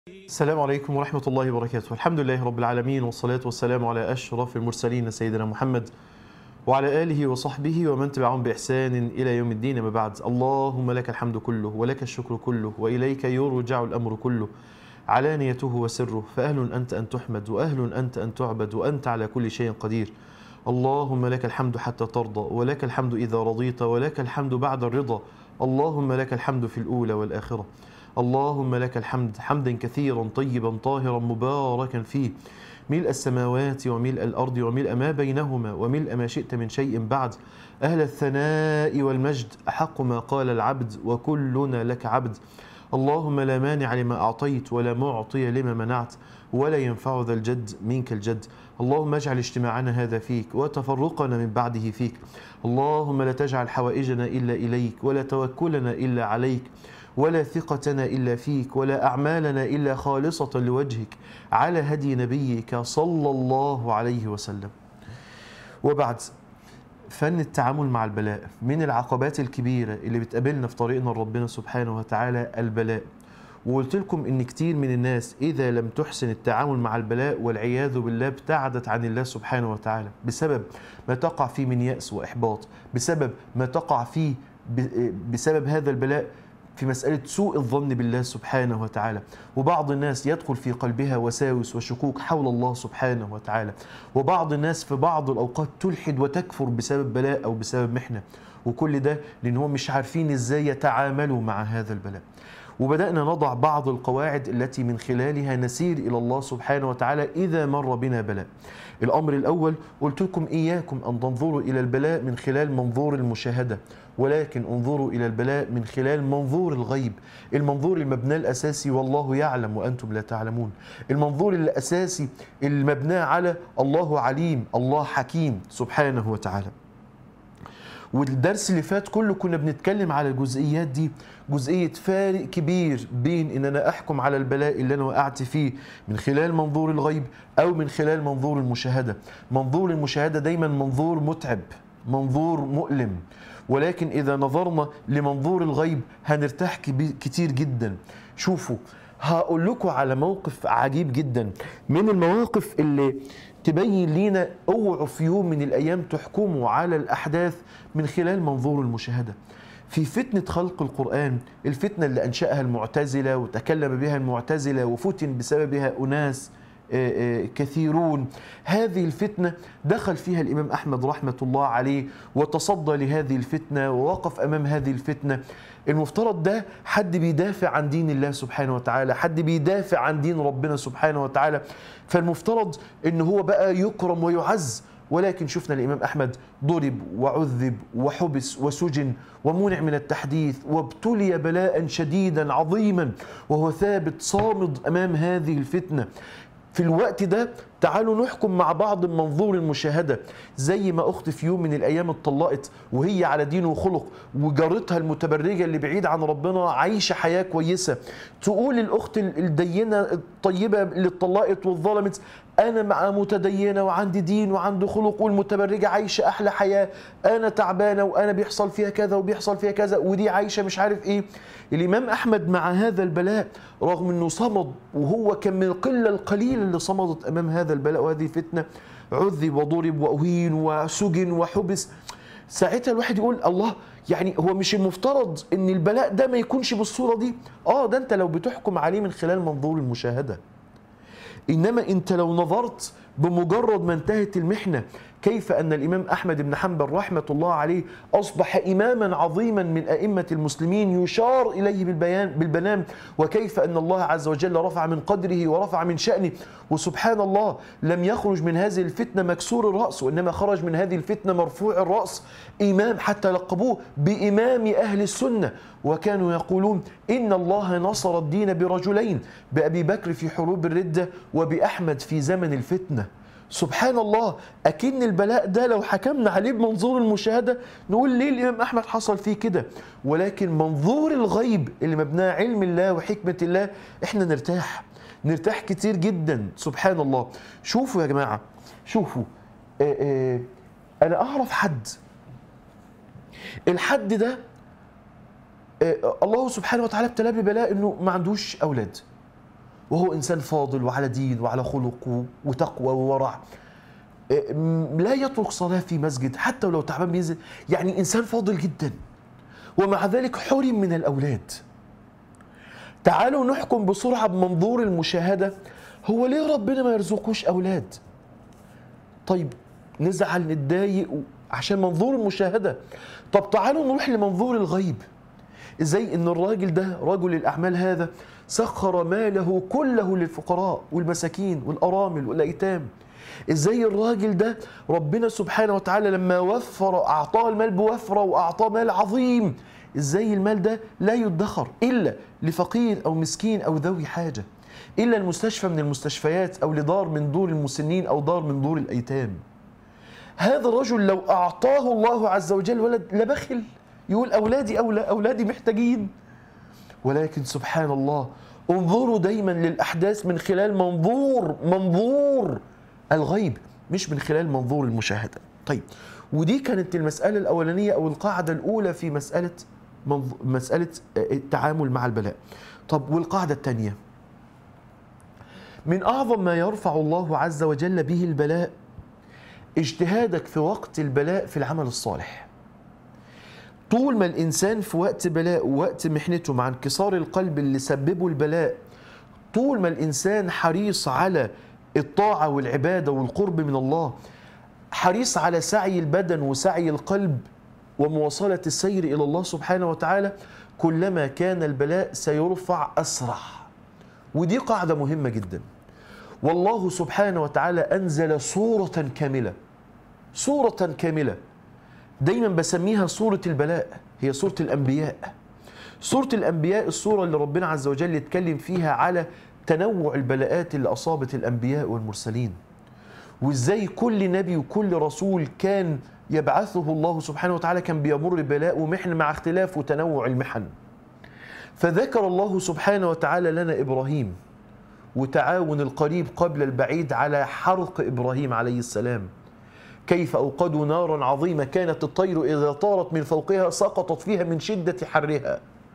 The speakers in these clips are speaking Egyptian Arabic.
السلام عليكم ورحمة الله وبركاته الحمد لله رب العالمين والصلاة والسلام على أشرف المرسلين سيدنا محمد وعلى آله وصحبه ومن تبعهم بإحسان إلى يوم الدين ما بعد اللهم لك الحمد كله ولك الشكر كله وإليك يرجع الأمر كله علانيته وسره فأهل أنت أن تحمد وأهل أنت أن تعبد وأنت على كل شيء قدير اللهم لك الحمد حتى ترضى ولك الحمد إذا رضيت ولك الحمد بعد الرضا اللهم لك الحمد في الأولى والآخرة اللهم لك الحمد حمدا كثيرا طيبا طاهرا مباركا فيه ملء السماوات وملء الأرض وملء ما بينهما وملء ما شئت من شيء بعد أهل الثناء والمجد أحق ما قال العبد وكلنا لك عبد اللهم لا مانع لما أعطيت ولا معطي لما منعت ولا ينفع ذا الجد منك الجد اللهم اجعل اجتماعنا هذا فيك وتفرقنا من بعده فيك اللهم لا تجعل حوائجنا إلا إليك ولا توكلنا إلا عليك ولا ثقتنا إلا فيك ولا أعمالنا إلا خالصة لوجهك على هدي نبيك صلى الله عليه وسلم وبعد فن التعامل مع البلاء من العقبات الكبيرة اللي بتقابلنا في طريقنا لربنا سبحانه وتعالى البلاء وقلت لكم ان كتير من الناس اذا لم تحسن التعامل مع البلاء والعياذ بالله ابتعدت عن الله سبحانه وتعالى بسبب ما تقع فيه من يأس واحباط بسبب ما تقع فيه بسبب هذا البلاء في مسألة سوء الظن بالله سبحانه وتعالى وبعض الناس يدخل في قلبها وساوس وشكوك حول الله سبحانه وتعالى وبعض الناس في بعض الأوقات تلحد وتكفر بسبب بلاء أو بسبب محنة وكل ده لأن هم مش عارفين إزاي يتعاملوا مع هذا البلاء وبدأنا نضع بعض القواعد التي من خلالها نسير إلى الله سبحانه وتعالى إذا مر بنا بلاء الأمر الأول قلت لكم إياكم أن تنظروا إلى البلاء من خلال منظور المشاهدة ولكن انظروا إلى البلاء من خلال منظور الغيب المنظور المبنى الأساسي والله يعلم وأنتم لا تعلمون المنظور الأساسي المبنى على الله عليم الله حكيم سبحانه وتعالى والدرس اللي فات كله كنا بنتكلم على الجزئيات دي جزئية فارق كبير بين ان انا احكم على البلاء اللي انا وقعت فيه من خلال منظور الغيب او من خلال منظور المشاهدة منظور المشاهدة دايما منظور متعب منظور مؤلم ولكن اذا نظرنا لمنظور الغيب هنرتاح كتير جدا شوفوا هقول لكم على موقف عجيب جدا من المواقف اللي تبين لينا اوعوا في يوم من الايام تحكموا على الاحداث من خلال منظور المشاهده في فتنة خلق القرآن الفتنة اللي أنشأها المعتزلة وتكلم بها المعتزلة وفتن بسببها أناس كثيرون هذه الفتنة دخل فيها الإمام أحمد رحمة الله عليه وتصدى لهذه الفتنة ووقف أمام هذه الفتنة المفترض ده حد بيدافع عن دين الله سبحانه وتعالى حد بيدافع عن دين ربنا سبحانه وتعالى فالمفترض ان هو بقى يكرم ويعز ولكن شفنا الإمام أحمد ضرب وعذب وحبس وسجن ومنع من التحديث وابتلي بلاء شديدا عظيما وهو ثابت صامد أمام هذه الفتنة في الوقت ده تعالوا نحكم مع بعض منظور المشاهدة زي ما أخت في يوم من الأيام اتطلقت وهي على دين وخلق وجارتها المتبرجة اللي بعيد عن ربنا عايشة حياة كويسة تقول الأخت الدينة الطيبة اللي اتطلقت واتظلمت أنا مع متدينة وعندي دين وعندي خلق والمتبرجة عايشة أحلى حياة أنا تعبانة وأنا بيحصل فيها كذا وبيحصل فيها كذا ودي عايشة مش عارف إيه الإمام أحمد مع هذا البلاء رغم أنه صمد وهو كان من القلة القليلة اللي صمدت أمام هذا البلاء وهذه الفتنة عذب وضرب وأهين وسجن وحبس ساعتها الواحد يقول الله يعني هو مش المفترض ان البلاء ده ما يكونش بالصوره دي اه ده انت لو بتحكم عليه من خلال منظور المشاهده انما انت لو نظرت بمجرد ما انتهت المحنه كيف ان الامام احمد بن حنبل رحمه الله عليه اصبح اماما عظيما من ائمه المسلمين يشار اليه بالبيان بالبنان وكيف ان الله عز وجل رفع من قدره ورفع من شانه وسبحان الله لم يخرج من هذه الفتنه مكسور الراس وانما خرج من هذه الفتنه مرفوع الراس امام حتى لقبوه بامام اهل السنه وكانوا يقولون ان الله نصر الدين برجلين بابي بكر في حروب الرده وباحمد في زمن الفتنه سبحان الله أكن البلاء ده لو حكمنا عليه بمنظور المشاهدة نقول ليه الإمام أحمد حصل فيه كده ولكن منظور الغيب اللي مبناه علم الله وحكمة الله إحنا نرتاح نرتاح كتير جدا سبحان الله شوفوا يا جماعة شوفوا آآ آآ أنا أعرف حد الحد ده الله سبحانه وتعالى ابتلاه ببلاء إنه ما عندوش أولاد وهو إنسان فاضل وعلى دين وعلى خلق وتقوى وورع إيه، م- لا يترك صلاة في مسجد حتى ولو تعبان بينزل يعني إنسان فاضل جدا ومع ذلك حرم من الأولاد تعالوا نحكم بسرعة بمنظور المشاهدة هو ليه ربنا ما يرزقوش أولاد طيب نزعل نتضايق عشان منظور المشاهدة طب تعالوا نروح لمنظور الغيب ازاي ان الراجل ده رجل الاعمال هذا سخر ماله كله للفقراء والمساكين والارامل والايتام ازاي الراجل ده ربنا سبحانه وتعالى لما وفر اعطاه المال بوفره واعطاه مال عظيم ازاي المال ده لا يدخر الا لفقير او مسكين او ذوي حاجه الا المستشفى من المستشفيات او لدار من دور المسنين او دار من دور الايتام هذا الرجل لو أعطاه الله عز وجل ولد لبخل يقول أولادي أولى أولادي محتاجين ولكن سبحان الله انظروا دايما للأحداث من خلال منظور منظور الغيب مش من خلال منظور المشاهدة طيب ودي كانت المسألة الأولانية أو القاعدة الأولى في مسألة منظ... مسألة التعامل مع البلاء طب والقاعدة الثانية من أعظم ما يرفع الله عز وجل به البلاء اجتهادك في وقت البلاء في العمل الصالح طول ما الإنسان في وقت بلاء ووقت محنته مع انكسار القلب اللي سببه البلاء طول ما الإنسان حريص على الطاعة والعبادة والقرب من الله حريص على سعي البدن وسعي القلب ومواصلة السير إلى الله سبحانه وتعالى كلما كان البلاء سيرفع أسرع ودي قاعدة مهمة جدا والله سبحانه وتعالى أنزل صورة كاملة صورة كاملة دايما بسميها صورة البلاء هي صورة الأنبياء صورة الأنبياء الصورة اللي ربنا عز وجل يتكلم فيها على تنوع البلاءات اللي أصابت الأنبياء والمرسلين وإزاي كل نبي وكل رسول كان يبعثه الله سبحانه وتعالى كان بيمر بلاء ومحن مع اختلاف وتنوع المحن فذكر الله سبحانه وتعالى لنا إبراهيم وتعاون القريب قبل البعيد على حرق ابراهيم عليه السلام كيف اوقدوا نارا عظيمه كانت الطير اذا طارت من فوقها سقطت فيها من شده حرها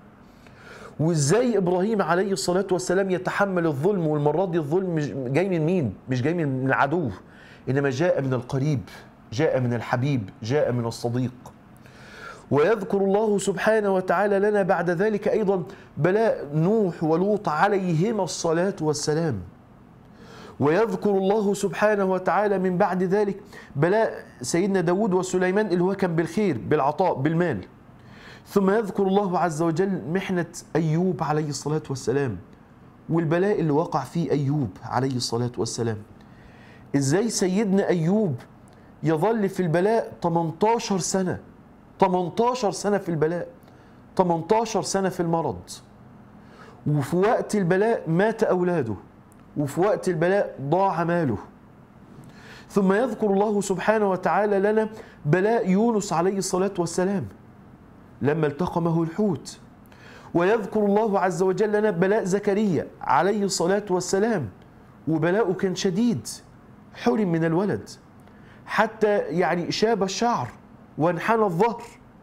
وازاي ابراهيم عليه الصلاه والسلام يتحمل الظلم والمره دي الظلم مش جاي من مين مش جاي من العدو انما جاء من القريب جاء من الحبيب جاء من الصديق ويذكر الله سبحانه وتعالى لنا بعد ذلك ايضا بلاء نوح ولوط عليهما الصلاه والسلام ويذكر الله سبحانه وتعالى من بعد ذلك بلاء سيدنا داود وسليمان اللي هو كان بالخير بالعطاء بالمال ثم يذكر الله عز وجل محنة أيوب عليه الصلاة والسلام والبلاء اللي وقع فيه أيوب عليه الصلاة والسلام إزاي سيدنا أيوب يظل في البلاء 18 سنة 18 سنة في البلاء 18 سنة في المرض وفي وقت البلاء مات أولاده وفي وقت البلاء ضاع ماله ثم يذكر الله سبحانه وتعالى لنا بلاء يونس عليه الصلاة والسلام لما التقمه الحوت ويذكر الله عز وجل لنا بلاء زكريا عليه الصلاة والسلام وبلاؤه كان شديد حرم من الولد حتى يعني شاب الشعر وانحنى الظهر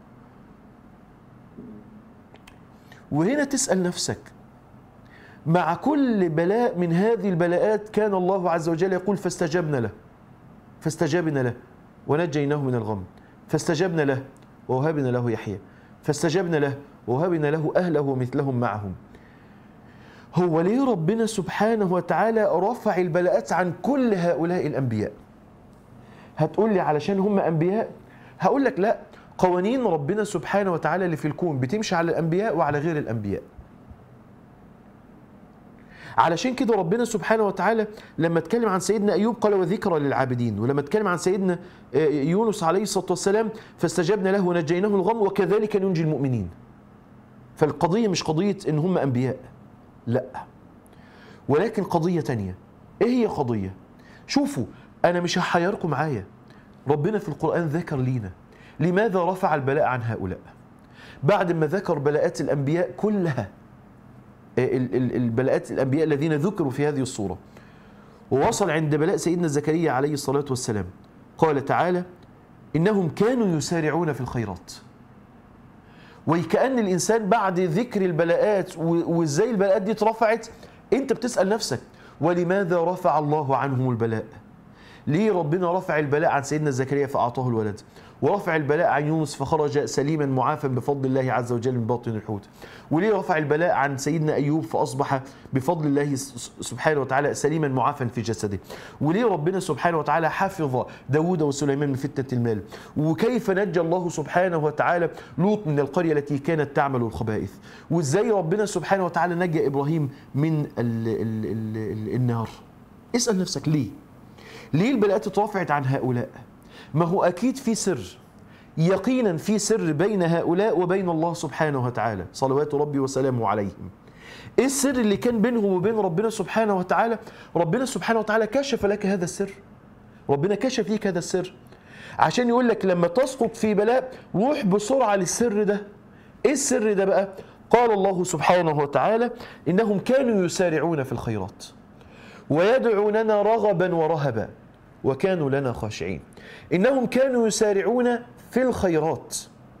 وهنا تسأل نفسك مع كل بلاء من هذه البلاءات كان الله عز وجل يقول فاستجبنا له فاستجبنا له ونجيناه من الغم فاستجبنا له ووهبنا له يحيى فاستجبنا له ووهبنا له أهله ومثلهم معهم هو ليه ربنا سبحانه وتعالى رفع البلاءات عن كل هؤلاء الأنبياء هتقول لي علشان هم أنبياء هقول لك لا قوانين ربنا سبحانه وتعالى اللي في الكون بتمشي على الأنبياء وعلى غير الأنبياء علشان كده ربنا سبحانه وتعالى لما اتكلم عن سيدنا ايوب قال وذكرى للعابدين ولما اتكلم عن سيدنا يونس عليه الصلاه والسلام فاستجبنا له ونجيناه من الغم وكذلك ننجي المؤمنين فالقضيه مش قضيه ان هم انبياء لا ولكن قضيه تانية ايه هي قضيه شوفوا انا مش هحيركم معايا ربنا في القران ذكر لينا لماذا رفع البلاء عن هؤلاء بعد ما ذكر بلاءات الانبياء كلها البلاءات الانبياء الذين ذكروا في هذه الصوره ووصل عند بلاء سيدنا زكريا عليه الصلاه والسلام قال تعالى انهم كانوا يسارعون في الخيرات وكأن الانسان بعد ذكر البلاءات وازاي البلاءات دي اترفعت انت بتسال نفسك ولماذا رفع الله عنهم البلاء ليه ربنا رفع البلاء عن سيدنا زكريا فاعطاه الولد ورفع البلاء عن يونس فخرج سليما معافى بفضل الله عز وجل من باطن الحوت وليه رفع البلاء عن سيدنا ايوب فاصبح بفضل الله س- سبحانه وتعالى سليما معافى في جسده وليه ربنا سبحانه وتعالى حفظ داود وسليمان من فتنه المال وكيف نجى الله سبحانه وتعالى لوط من القريه التي كانت تعمل الخبائث وازاي ربنا سبحانه وتعالى نجى ابراهيم من ال ال ال ال النار اسال نفسك ليه ليه البلاءات اترفعت عن هؤلاء ما هو اكيد في سر يقينا في سر بين هؤلاء وبين الله سبحانه وتعالى صلوات ربي وسلامه عليهم ايه السر اللي كان بينهم وبين ربنا سبحانه وتعالى ربنا سبحانه وتعالى كشف لك هذا السر ربنا كشف ليك هذا السر عشان يقول لك لما تسقط في بلاء روح بسرعة للسر ده ايه السر ده بقى قال الله سبحانه وتعالى انهم كانوا يسارعون في الخيرات ويدعوننا رغبا ورهبا وكانوا لنا خاشعين انهم كانوا يسارعون في الخيرات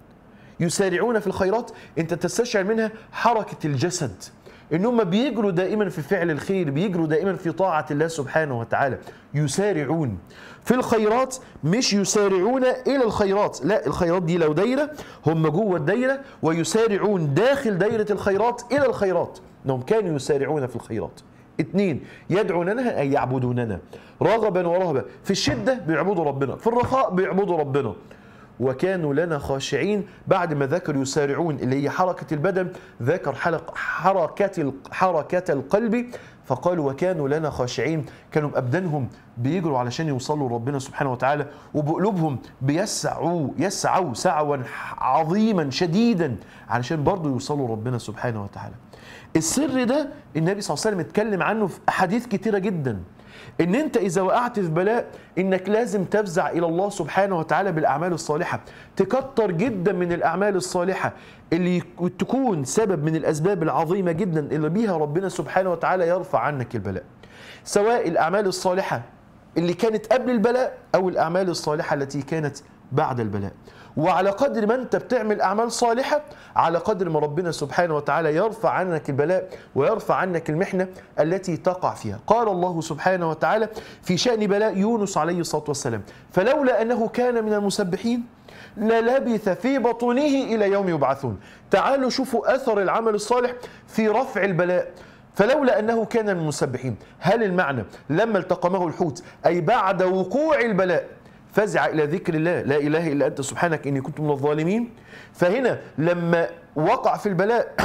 يسارعون في الخيرات انت تستشعر منها حركه الجسد انهم بيجروا دائما في فعل الخير بيجروا دائما في طاعه الله سبحانه وتعالى يسارعون في الخيرات مش يسارعون الى الخيرات لا الخيرات دي لو دايره هم جوه الدايره ويسارعون داخل دايره الخيرات الى الخيرات انهم كانوا يسارعون في الخيرات اثنين يدعوننا أي يعبدوننا رغبا ورهبا في الشدة بيعبدوا ربنا في الرخاء بيعبدوا ربنا وكانوا لنا خاشعين بعد ما ذكر يسارعون اللي هي حركة البدن ذكر حلق حركة حركة القلب فقالوا وكانوا لنا خاشعين كانوا بأبدانهم بيجروا علشان يوصلوا لربنا سبحانه وتعالى وبقلوبهم بيسعوا يسعوا سعوا عظيما شديدا علشان برضه يوصلوا لربنا سبحانه وتعالى السر ده النبي صلى الله عليه وسلم اتكلم عنه في احاديث كتيره جدا ان انت اذا وقعت في بلاء انك لازم تفزع الى الله سبحانه وتعالى بالاعمال الصالحه تكتر جدا من الاعمال الصالحه اللي تكون سبب من الاسباب العظيمه جدا اللي بيها ربنا سبحانه وتعالى يرفع عنك البلاء سواء الاعمال الصالحه اللي كانت قبل البلاء او الاعمال الصالحه التي كانت بعد البلاء وعلى قدر ما انت بتعمل اعمال صالحه على قدر ما ربنا سبحانه وتعالى يرفع عنك البلاء ويرفع عنك المحنه التي تقع فيها قال الله سبحانه وتعالى في شان بلاء يونس عليه الصلاه والسلام فلولا انه كان من المسبحين للبث في بطنه الى يوم يبعثون تعالوا شوفوا اثر العمل الصالح في رفع البلاء فلولا انه كان من المسبحين هل المعنى لما التقمه الحوت اي بعد وقوع البلاء فزع الى ذكر الله لا اله الا انت سبحانك اني كنت من الظالمين فهنا لما وقع في البلاء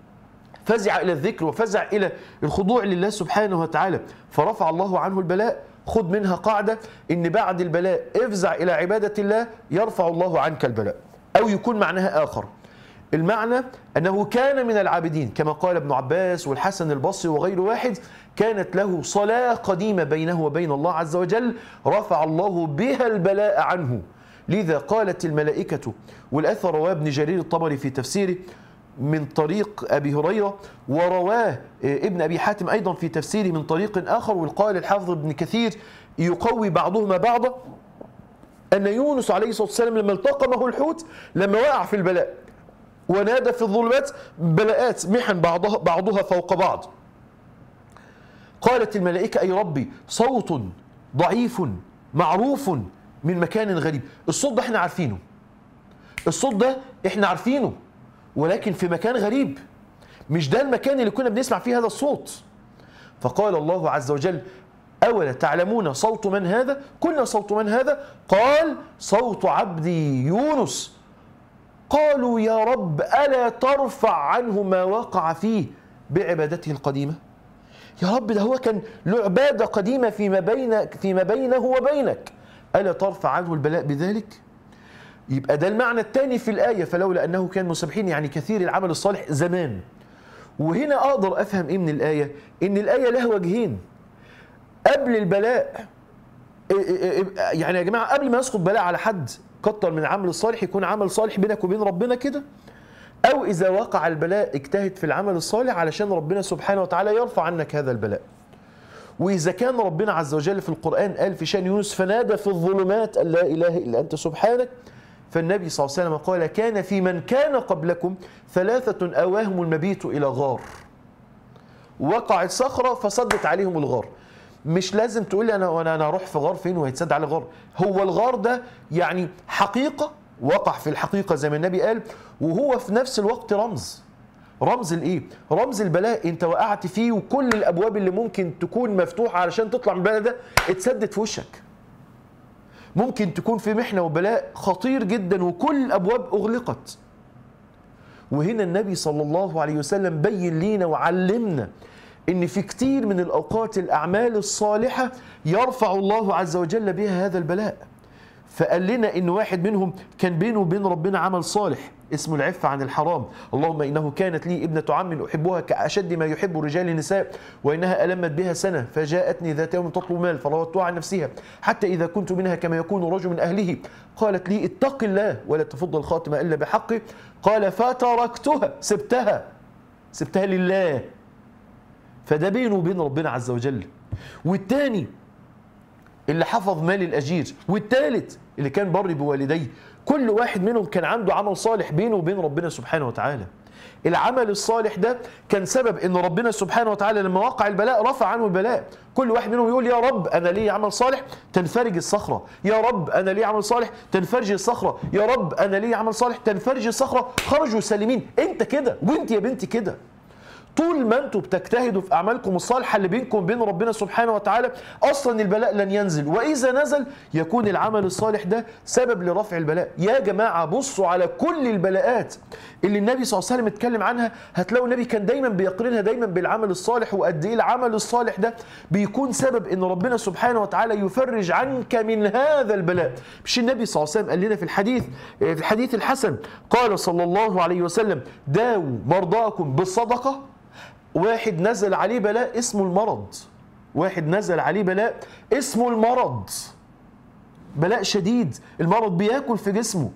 فزع الى الذكر وفزع الى الخضوع لله سبحانه وتعالى فرفع الله عنه البلاء خذ منها قاعده ان بعد البلاء افزع الى عباده الله يرفع الله عنك البلاء او يكون معناها اخر المعنى انه كان من العابدين كما قال ابن عباس والحسن البصري وغير واحد كانت له صلاه قديمه بينه وبين الله عز وجل رفع الله بها البلاء عنه لذا قالت الملائكه والاثر رواه ابن جرير الطبري في تفسيره من طريق ابي هريره ورواه ابن ابي حاتم ايضا في تفسيره من طريق اخر وقال الحافظ ابن كثير يقوي بعضهما بعضا ان يونس عليه الصلاه والسلام لما التقمه الحوت لما وقع في البلاء ونادى في الظلمات بلاءات محن بعضها بعضها فوق بعض قالت الملائكة أي ربي صوت ضعيف معروف من مكان غريب الصوت ده احنا عارفينه الصوت ده احنا عارفينه ولكن في مكان غريب مش ده المكان اللي كنا بنسمع فيه هذا الصوت فقال الله عز وجل أولا تعلمون صوت من هذا قلنا صوت من هذا قال صوت عبدي يونس قالوا يا رب ألا ترفع عنه ما وقع فيه بعبادته القديمة يا رب ده هو كان له عبادة قديمة فيما, بين فيما بينه وبينك ألا ترفع عنه البلاء بذلك يبقى ده المعنى الثاني في الآية فلولا أنه كان مسبحين يعني كثير العمل الصالح زمان وهنا أقدر أفهم إيه من الآية إن الآية لها وجهين قبل البلاء يعني يا جماعة قبل ما يسقط بلاء على حد كتر من العمل الصالح يكون عمل صالح بينك وبين ربنا كده أو إذا وقع البلاء اجتهد في العمل الصالح علشان ربنا سبحانه وتعالى يرفع عنك هذا البلاء وإذا كان ربنا عز وجل في القرآن قال في شان يونس فنادى في الظلمات أن لا إله إلا أنت سبحانك فالنبي صلى الله عليه وسلم قال كان في من كان قبلكم ثلاثة أواهم المبيت إلى غار وقعت صخره فصدت عليهم الغار مش لازم تقول لي انا انا انا هروح في غار فين وهيتسد على غار هو الغار ده يعني حقيقه وقع في الحقيقه زي ما النبي قال وهو في نفس الوقت رمز رمز الايه رمز البلاء انت وقعت فيه وكل الابواب اللي ممكن تكون مفتوحه علشان تطلع من البلاء ده اتسدت في وشك ممكن تكون في محنه وبلاء خطير جدا وكل الابواب اغلقت وهنا النبي صلى الله عليه وسلم بين لينا وعلمنا ان في كتير من الاوقات الاعمال الصالحه يرفع الله عز وجل بها هذا البلاء فقال لنا ان واحد منهم كان بينه وبين ربنا عمل صالح اسمه العفة عن الحرام اللهم إنه كانت لي ابنة عم أحبها كأشد ما يحب رجال النساء وإنها ألمت بها سنة فجاءتني ذات يوم تطلب مال فراودتها عن نفسها حتى إذا كنت منها كما يكون رجل من أهله قالت لي اتق الله ولا تفض الخاتمة إلا بحقه قال فتركتها سبتها سبتها لله فده بينه وبين ربنا عز وجل والتاني اللي حفظ مال الأجير والتالت اللي كان بر بوالديه كل واحد منهم كان عنده عمل صالح بينه وبين ربنا سبحانه وتعالى العمل الصالح ده كان سبب ان ربنا سبحانه وتعالى لما وقع البلاء رفع عنه البلاء كل واحد منهم يقول يا رب انا لي عمل صالح تنفرج الصخره يا رب انا لي عمل صالح تنفرج الصخره يا رب انا لي عمل صالح تنفرج الصخره خرجوا سالمين انت كده وانت يا بنتي كده طول ما انتم بتجتهدوا في اعمالكم الصالحه اللي بينكم وبين ربنا سبحانه وتعالى اصلا البلاء لن ينزل واذا نزل يكون العمل الصالح ده سبب لرفع البلاء يا جماعه بصوا على كل البلاءات اللي النبي صلى الله عليه وسلم اتكلم عنها هتلاقوا النبي كان دايما بيقرنها دايما بالعمل الصالح وقد ايه العمل الصالح ده بيكون سبب ان ربنا سبحانه وتعالى يفرج عنك من هذا البلاء مش النبي صلى الله عليه وسلم قال لنا في الحديث في الحديث الحسن قال صلى الله عليه وسلم داووا مرضاكم بالصدقه واحد نزل عليه بلاء اسمه المرض واحد نزل عليه بلاء اسمه المرض بلاء شديد المرض بياكل في جسمه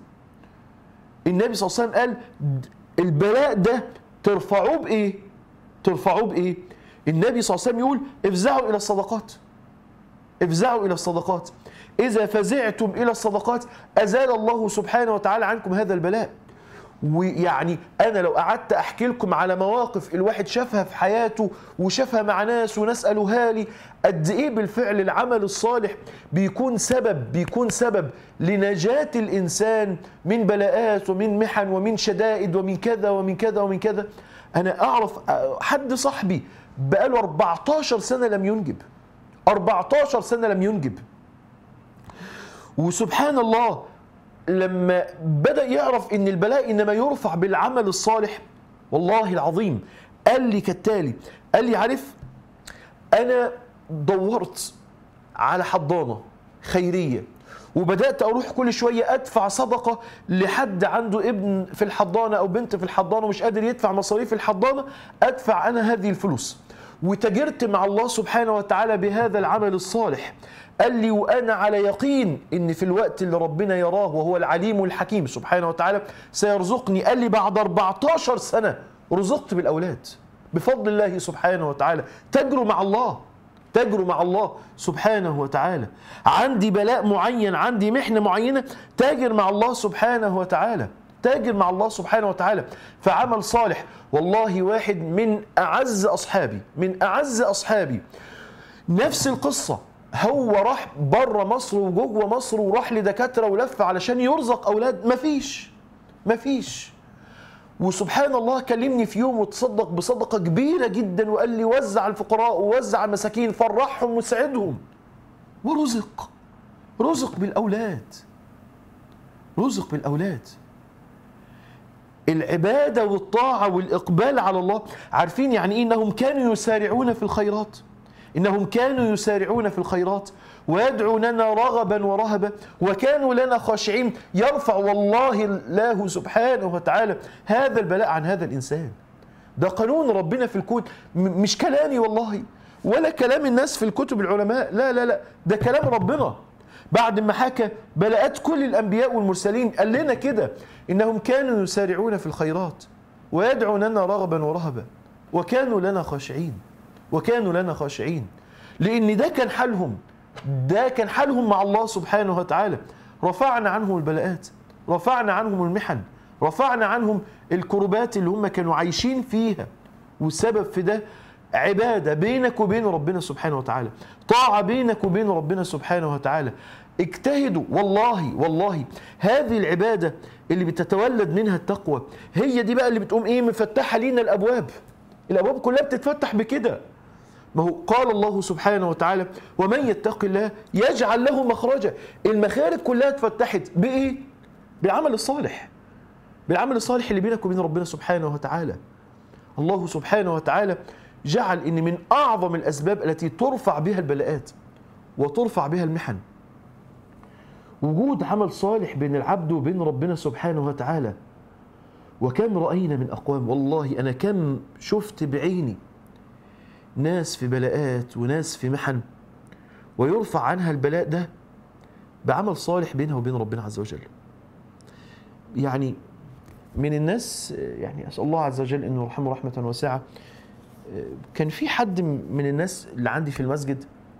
النبي صلى الله عليه وسلم قال البلاء ده ترفعوه بايه ترفعوه بايه النبي صلى الله عليه وسلم يقول افزعوا الى الصدقات افزعوا الى الصدقات اذا فزعتم الى الصدقات ازال الله سبحانه وتعالى عنكم هذا البلاء ويعني انا لو قعدت احكي لكم على مواقف الواحد شافها في حياته وشافها مع ناس وناس قالوها لي قد ايه بالفعل العمل الصالح بيكون سبب بيكون سبب لنجاة الانسان من بلاءات ومن محن ومن شدائد ومن كذا ومن كذا ومن كذا انا اعرف حد صاحبي بقاله 14 سنه لم ينجب 14 سنه لم ينجب وسبحان الله لما بدأ يعرف ان البلاء انما يرفع بالعمل الصالح والله العظيم قال لي كالتالي قال لي عارف انا دورت على حضانه خيريه وبدات اروح كل شويه ادفع صدقه لحد عنده ابن في الحضانه او بنت في الحضانه ومش قادر يدفع مصاريف الحضانه ادفع انا هذه الفلوس وتجرت مع الله سبحانه وتعالى بهذا العمل الصالح قال لي وانا على يقين ان في الوقت اللي ربنا يراه وهو العليم الحكيم سبحانه وتعالى سيرزقني قال لي بعد 14 سنه رزقت بالاولاد بفضل الله سبحانه وتعالى تجروا مع الله تجروا مع الله سبحانه وتعالى عندي بلاء معين عندي محنه معينه تاجر مع الله سبحانه وتعالى تاجر مع الله سبحانه وتعالى فعمل صالح والله واحد من اعز اصحابي من اعز اصحابي نفس القصه هو راح بره مصر وجوه مصر وراح لدكاتره ولف علشان يرزق اولاد مفيش مفيش وسبحان الله كلمني في يوم وتصدق بصدقه كبيره جدا وقال لي وزع الفقراء ووزع المساكين فرحهم وسعدهم ورزق رزق بالاولاد رزق بالاولاد العباده والطاعه والاقبال على الله عارفين يعني ايه انهم كانوا يسارعون في الخيرات انهم كانوا يسارعون في الخيرات ويدعوننا رغبا ورهبا وكانوا لنا خاشعين يرفع والله الله سبحانه وتعالى هذا البلاء عن هذا الانسان ده قانون ربنا في الكون مش كلامي والله ولا كلام الناس في الكتب العلماء لا لا لا ده كلام ربنا بعد ما حكى بلاءات كل الانبياء والمرسلين قال لنا كده انهم كانوا يسارعون في الخيرات ويدعوننا رغبا ورهبا وكانوا لنا خاشعين وكانوا لنا خاشعين لان ده كان حالهم ده كان حالهم مع الله سبحانه وتعالى رفعنا عنهم البلاءات رفعنا عنهم المحن رفعنا عنهم الكربات اللي هم كانوا عايشين فيها والسبب في ده عباده بينك وبين ربنا سبحانه وتعالى طاعه بينك وبين ربنا سبحانه وتعالى اجتهدوا والله والله هذه العباده اللي بتتولد منها التقوى هي دي بقى اللي بتقوم ايه مفتحه لينا الابواب الابواب كلها بتتفتح بكده ما هو قال الله سبحانه وتعالى ومن يتق الله يجعل له مخرجا المخارج كلها اتفتحت بايه بالعمل الصالح بالعمل الصالح اللي بينك وبين ربنا سبحانه وتعالى الله سبحانه وتعالى جعل ان من اعظم الاسباب التي ترفع بها البلاءات وترفع بها المحن وجود عمل صالح بين العبد وبين ربنا سبحانه وتعالى وكم راينا من اقوام والله انا كم شفت بعيني ناس في بلاءات وناس في محن ويرفع عنها البلاء ده بعمل صالح بينها وبين ربنا عز وجل يعني من الناس يعني اسال الله عز وجل انه يرحمه رحمه واسعه كان في حد من الناس اللي عندي في المسجد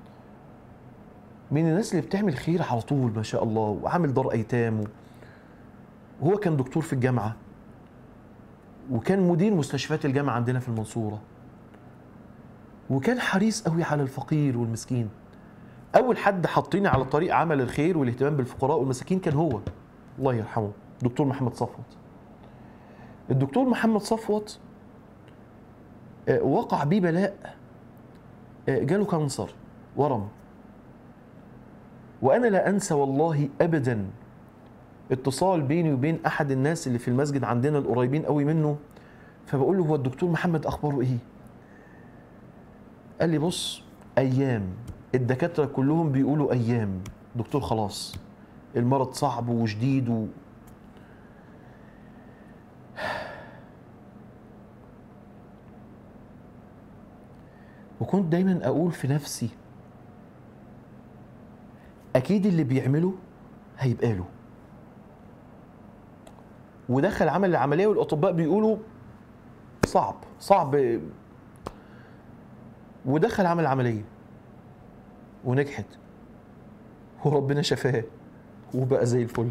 من الناس اللي بتعمل خير على طول ما شاء الله وعامل دار ايتام وهو كان دكتور في الجامعه وكان مدير مستشفيات الجامعه عندنا في المنصوره وكان حريص قوي على الفقير والمسكين اول حد حطيني على طريق عمل الخير والاهتمام بالفقراء والمساكين كان هو الله يرحمه دكتور محمد صفوت الدكتور محمد صفوت آه، وقع بيه بلاء آه، جاله كانسر ورم وانا لا انسى والله ابدا اتصال بيني وبين احد الناس اللي في المسجد عندنا القريبين قوي منه فبقول له هو الدكتور محمد اخباره ايه قال لي بص ايام الدكاتره كلهم بيقولوا ايام دكتور خلاص المرض صعب وشديد و... وكنت دايما اقول في نفسي اكيد اللي بيعمله هيبقى له ودخل عمل العمليه والاطباء بيقولوا صعب صعب ودخل عمل العمليه ونجحت وربنا شفاه وبقى زي الفل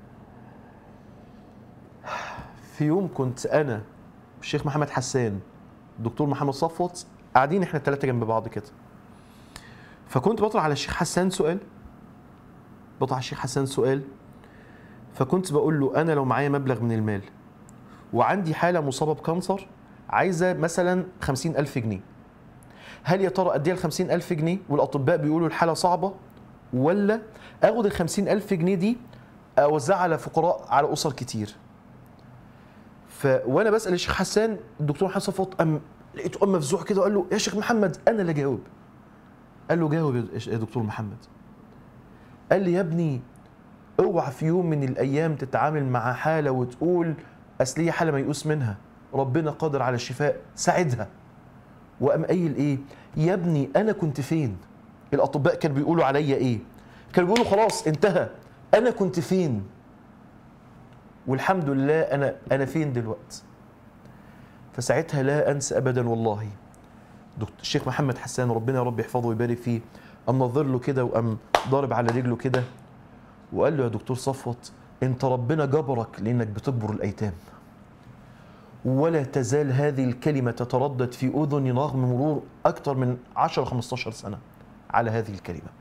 في يوم كنت انا الشيخ محمد حسان الدكتور محمد صفوت قاعدين احنا الثلاثه جنب بعض كده فكنت بطرح على الشيخ حسان سؤال بطرح على الشيخ حسان سؤال فكنت بقول له انا لو معايا مبلغ من المال وعندي حاله مصابه بكانسر عايزه مثلا خمسين ألف جنيه هل يا ترى اديها ال 50000 جنيه والاطباء بيقولوا الحاله صعبه ولا اخد ال 50000 جنيه دي اوزعها على فقراء على اسر كتير ف وانا بسال الشيخ حسان الدكتور حسن صفوت ام لقيته ام مفزوع كده وقال له يا شيخ محمد انا اللي جاوب قال له جاوب يا دكتور محمد قال لي يا ابني اوعى في يوم من الايام تتعامل مع حاله وتقول اصل هي حاله ميؤوس منها ربنا قادر على الشفاء ساعدها وقام قايل ايه يا ابني انا كنت فين الاطباء كانوا بيقولوا عليا ايه كانوا بيقولوا خلاص انتهى انا كنت فين والحمد لله انا انا فين دلوقتي فساعتها لا انسى ابدا والله دكتور الشيخ محمد حسان ربنا يا رب يحفظه ويبارك فيه قام نظر له كده وقام ضارب على رجله كده وقال له يا دكتور صفوت انت ربنا جبرك لانك بتجبر الايتام ولا تزال هذه الكلمة تتردد في أذني رغم مرور أكثر من 10 15 سنة على هذه الكلمة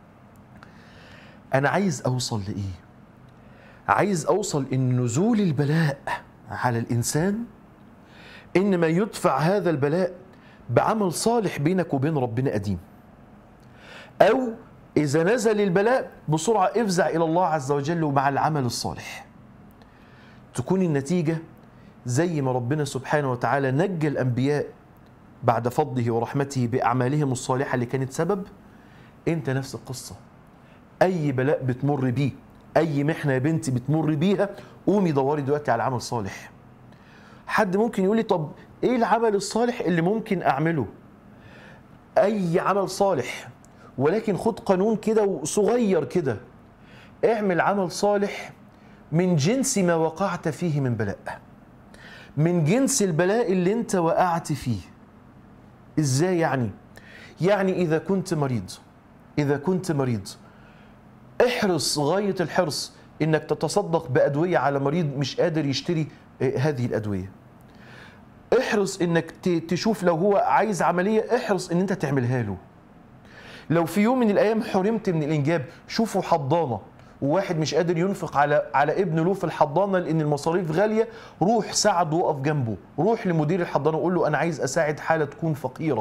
أنا عايز أوصل لإيه؟ عايز أوصل إن نزول البلاء على الإنسان إنما يدفع هذا البلاء بعمل صالح بينك وبين ربنا قديم أو إذا نزل البلاء بسرعة افزع إلى الله عز وجل ومع العمل الصالح تكون النتيجة زي ما ربنا سبحانه وتعالى نجى الانبياء بعد فضله ورحمته باعمالهم الصالحه اللي كانت سبب انت نفس القصه اي بلاء بتمر بيه اي محنه يا بنتي بتمر بيها قومي دوري دلوقتي على عمل صالح حد ممكن يقول لي طب ايه العمل الصالح اللي ممكن اعمله اي عمل صالح ولكن خد قانون كده صغير كده اعمل عمل صالح من جنس ما وقعت فيه من بلاء من جنس البلاء اللي انت وقعت فيه ازاي يعني يعني اذا كنت مريض اذا كنت مريض احرص غايه الحرص انك تتصدق بادويه على مريض مش قادر يشتري هذه الادويه احرص انك ت- تشوف لو هو عايز عمليه احرص ان انت تعملها له لو في يوم من الايام حرمت من الانجاب شوفوا حضانه وواحد مش قادر ينفق على على ابنه له في الحضانه لان المصاريف غاليه روح ساعده وقف جنبه روح لمدير الحضانه وقول له انا عايز اساعد حاله تكون فقيره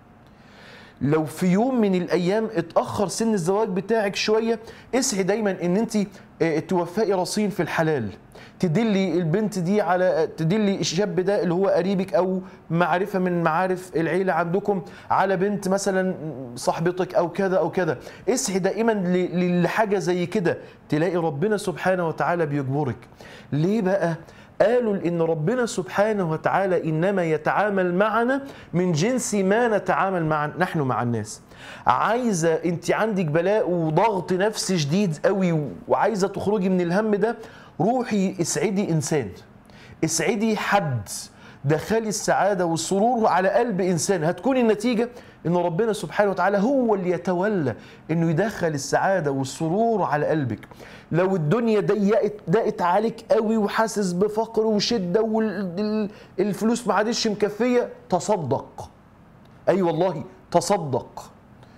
لو في يوم من الايام اتاخر سن الزواج بتاعك شويه اسعي دايما ان انت آه، توفقي رصين في الحلال تدلي البنت دي على تدلي الشاب ده اللي هو قريبك او معرفه من معارف العيله عندكم على بنت مثلا صاحبتك او كذا او كذا اسعي دائما ل- لحاجه زي كده تلاقي ربنا سبحانه وتعالى بيجبرك ليه بقى قالوا ان ربنا سبحانه وتعالى انما يتعامل معنا من جنس ما نتعامل مع نحن مع الناس عايزه انت عندك بلاء وضغط نفسي شديد قوي وعايزه تخرجي من الهم ده روحي اسعدي انسان اسعدي حد دخلي السعاده والسرور على قلب انسان هتكون النتيجه ان ربنا سبحانه وتعالى هو اللي يتولى انه يدخل السعاده والسرور على قلبك لو الدنيا ضيقت ضاقت عليك قوي وحاسس بفقر وشده والفلوس ما عادش مكفيه تصدق اي أيوة والله تصدق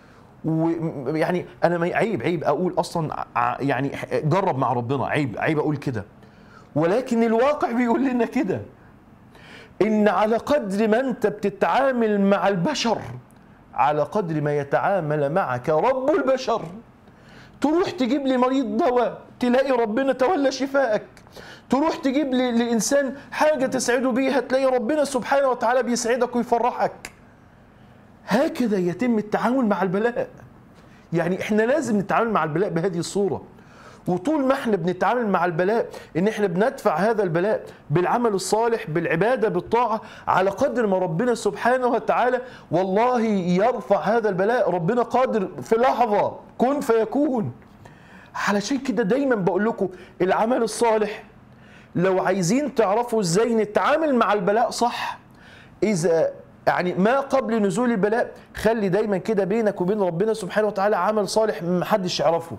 ويعني انا ما عيب عيب اقول اصلا ع- يعني جرب مع ربنا عيب عيب اقول كده ولكن الواقع بيقول لنا كده ان على قدر ما انت بتتعامل مع البشر على قدر ما يتعامل معك رب البشر تروح تجيب لي مريض دواء تلاقي ربنا تولى شفائك تروح تجيب لي لإنسان حاجة تسعده بيها تلاقي ربنا سبحانه وتعالى بيسعدك ويفرحك هكذا يتم التعامل مع البلاء يعني احنا لازم نتعامل مع البلاء بهذه الصورة وطول ما احنا بنتعامل مع البلاء ان احنا بندفع هذا البلاء بالعمل الصالح بالعبادة بالطاعة على قدر ما ربنا سبحانه وتعالى والله يرفع هذا البلاء ربنا قادر في لحظة كن فيكون علشان كده دايما بقول لكم العمل الصالح لو عايزين تعرفوا ازاي نتعامل مع البلاء صح اذا يعني ما قبل نزول البلاء خلي دايما كده بينك وبين ربنا سبحانه وتعالى عمل صالح محدش يعرفه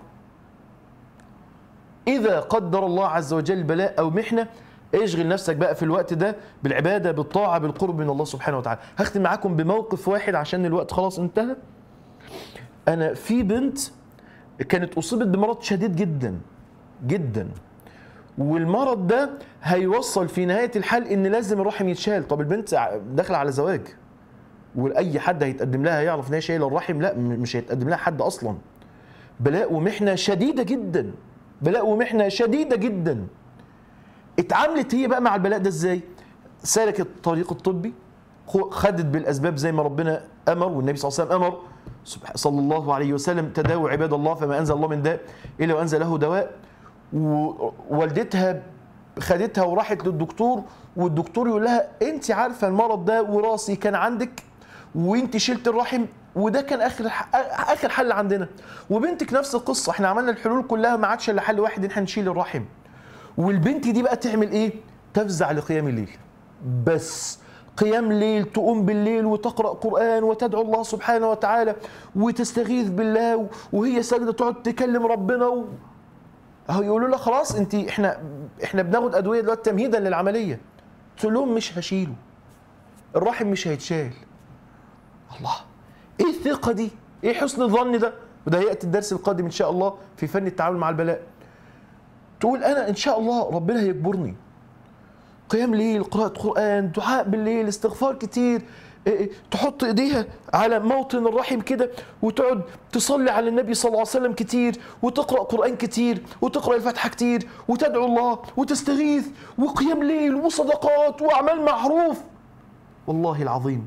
إذا قدر الله عز وجل بلاء أو محنة اشغل نفسك بقى في الوقت ده بالعبادة بالطاعة بالقرب من الله سبحانه وتعالى هختم معاكم بموقف واحد عشان الوقت خلاص انتهى أنا في بنت كانت أصيبت بمرض شديد جدا جدا والمرض ده هيوصل في نهاية الحال إن لازم الرحم يتشال طب البنت داخلة على زواج واي حد هيتقدم لها يعرف ان هي شايله الرحم لا م- مش هيتقدم لها حد اصلا بلاء ومحنه شديده جدا بلاء ومحنه شديده جدا اتعاملت هي بقى مع البلاء ده ازاي سلكت الطريق الطبي خو- خدت بالاسباب زي ما ربنا امر والنبي صلى الله عليه وسلم امر سبح- صلى الله عليه وسلم تداووا عباد الله فما انزل الله من داء الا وانزل له دواء ووالدتها خدتها وراحت للدكتور والدكتور يقول لها انت عارفه المرض ده وراثي كان عندك وانت شلت الرحم وده كان اخر اخر حل عندنا وبنتك نفس القصه احنا عملنا الحلول كلها ما عادش الا حل واحد ان احنا نشيل الرحم والبنت دي بقى تعمل ايه تفزع لقيام الليل بس قيام ليل تقوم بالليل وتقرا قران وتدعو الله سبحانه وتعالى وتستغيث بالله وهي ساجده تقعد تكلم ربنا و... اهو يقولوا لها خلاص انت احنا احنا بناخد ادويه دلوقتي تمهيدا للعمليه تقول لهم مش هشيله الرحم مش هيتشال الله ايه الثقه دي ايه حسن الظن ده وده هياتي الدرس القادم ان شاء الله في فن التعامل مع البلاء تقول انا ان شاء الله ربنا هيجبرني قيام ليل قراءة قرآن دعاء بالليل استغفار كتير إيه إيه، تحط ايديها على موطن الرحم كده وتقعد تصلي على النبي صلى الله عليه وسلم كتير وتقرا قران كتير وتقرا الفاتحه كتير وتدعو الله وتستغيث وقيام ليل وصدقات واعمال معروف والله العظيم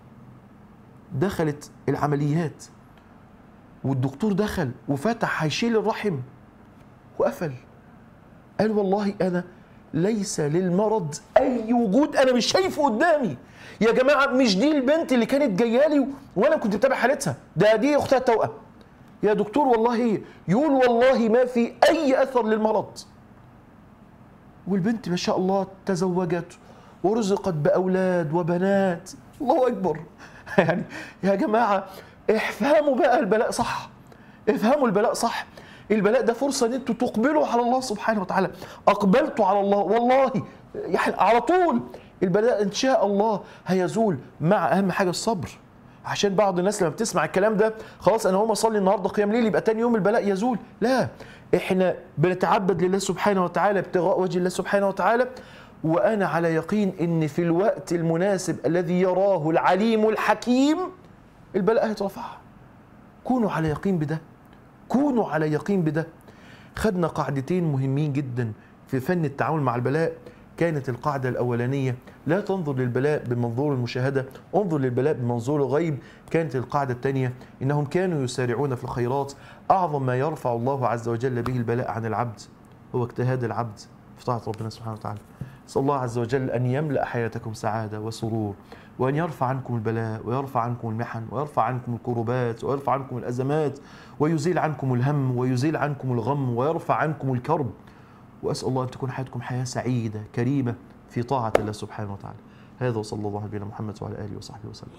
دخلت العمليات والدكتور دخل وفتح هيشيل الرحم وقفل قال والله انا ليس للمرض اي وجود انا مش شايفه قدامي يا جماعه مش دي البنت اللي كانت جايه لي وانا كنت بتابع حالتها ده دي اختها التوأم يا دكتور والله هي يقول والله ما في اي اثر للمرض والبنت ما شاء الله تزوجت ورزقت باولاد وبنات الله اكبر يعني يا جماعه افهموا بقى البلاء صح افهموا البلاء صح البلاء ده فرصه ان انتوا تقبلوا على الله سبحانه وتعالى اقبلتوا على الله والله يعني على طول البلاء ان شاء الله هيزول مع اهم حاجه الصبر عشان بعض الناس لما بتسمع الكلام ده خلاص انا هقوم اصلي النهارده قيام ليل يبقى تاني يوم البلاء يزول لا احنا بنتعبد لله سبحانه وتعالى ابتغاء وجه الله سبحانه وتعالى وانا على يقين ان في الوقت المناسب الذي يراه العليم الحكيم البلاء هيترفع كونوا على يقين بده كونوا على يقين بده خدنا قاعدتين مهمين جدا في فن التعامل مع البلاء كانت القاعدة الأولانية لا تنظر للبلاء بمنظور المشاهدة انظر للبلاء بمنظور الغيب كانت القاعدة الثانية إنهم كانوا يسارعون في الخيرات أعظم ما يرفع الله عز وجل به البلاء عن العبد هو اجتهاد العبد في طاعة ربنا سبحانه وتعالى نسأل الله عز وجل أن يملأ حياتكم سعادة وسرور وأن يرفع عنكم البلاء ويرفع عنكم المحن ويرفع عنكم الكربات ويرفع عنكم الأزمات ويزيل عنكم الهم ويزيل عنكم الغم ويرفع عنكم الكرب وأسأل الله أن تكون حياتكم حياة سعيدة كريمة في طاعة الله سبحانه وتعالى هذا وصلى الله على نبينا محمد وعلى آله وصحبه وسلم